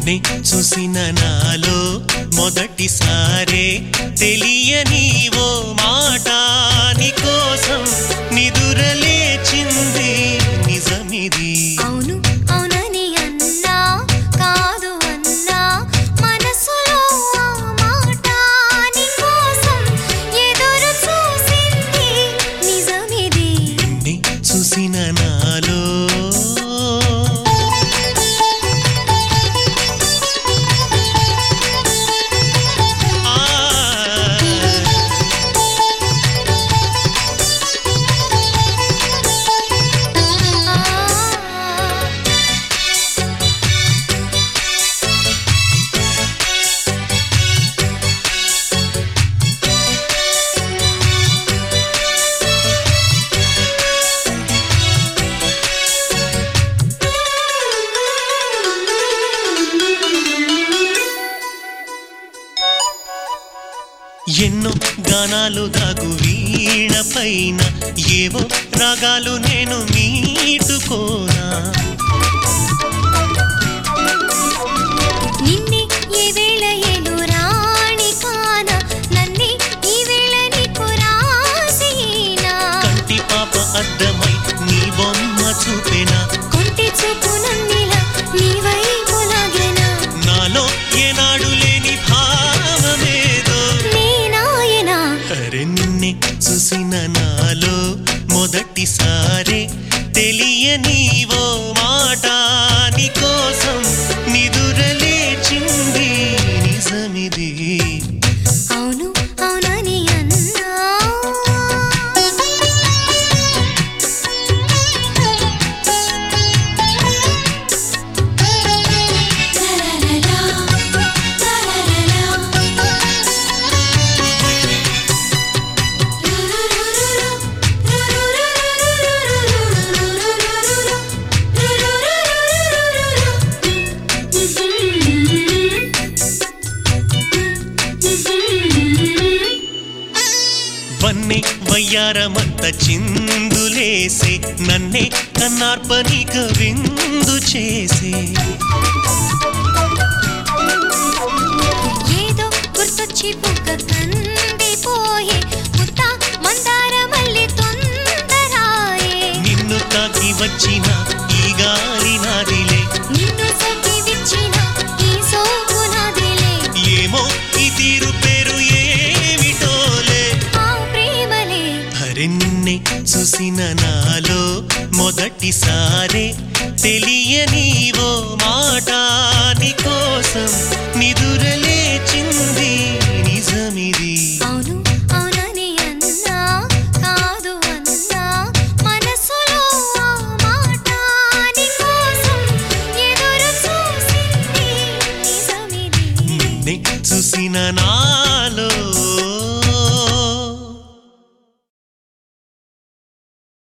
నిన్నే చూసిన నాలో మొదటిసారే తెలియని ఓ మాట నీకోసం నిదురలేచింది నిజమిది అవును అవునని అన్నా కాదు అన్నా మనసులో ఆ మాట నీకోసం ఎదురు చూసింది నిజమిది నిన్నే చూసిన నాలో ఆ ఎన్నో గానాలు దాగు వీణ పైన ఏవో రాగాలు నేను మీటుకోనా నిన్నే ఏ వేళ ఏలు రాణి కాన నన్నే ఈ వేళ నీకు రాసినా కంటి పాప అద్దమై నీ బొమ్మ చూపెనా కొంటి చూపు నన్నిలా నీ వైపు లాగెనా నాలో ఏనాడు లేని భావమేదో నేనాయనా అరే నిన్నే చూసిన నాలో మొదటిసారి తెలియని ఓ మాట నీకోసం నిదురలేచింది నిజమిది అవును అవునని అన్నా వన్నే వయ్యారమంత చిందులేసే నన్నే కన్నార్పనిక విందు చేసే ఏదో గుర్తొచ్చి బుగ్గ కందిపోయే ముద్ద మందార మల్లి తొందరాయే నిన్ను తాకి వచ్చిన ఈ గాలి నాదిలే నిన్ను సొక్కి విచ్చిన ఈ సోకు నాదిలే ఏమో ఈ తీరు పేరు ఏమిటోలే ఆ ప్రేమలే అరే నిన్నే చూసిన నాలో మొదటిసారి తెలియని ఓ మాట నీకోసం నిదురలేచింది నిజమిది అవును అవునని అన్నా కాదు అన్నా మనసులో ఆ మాట నీకోసం ఎదురు చూసింది నిజమిది నిన్నే చూసిన నా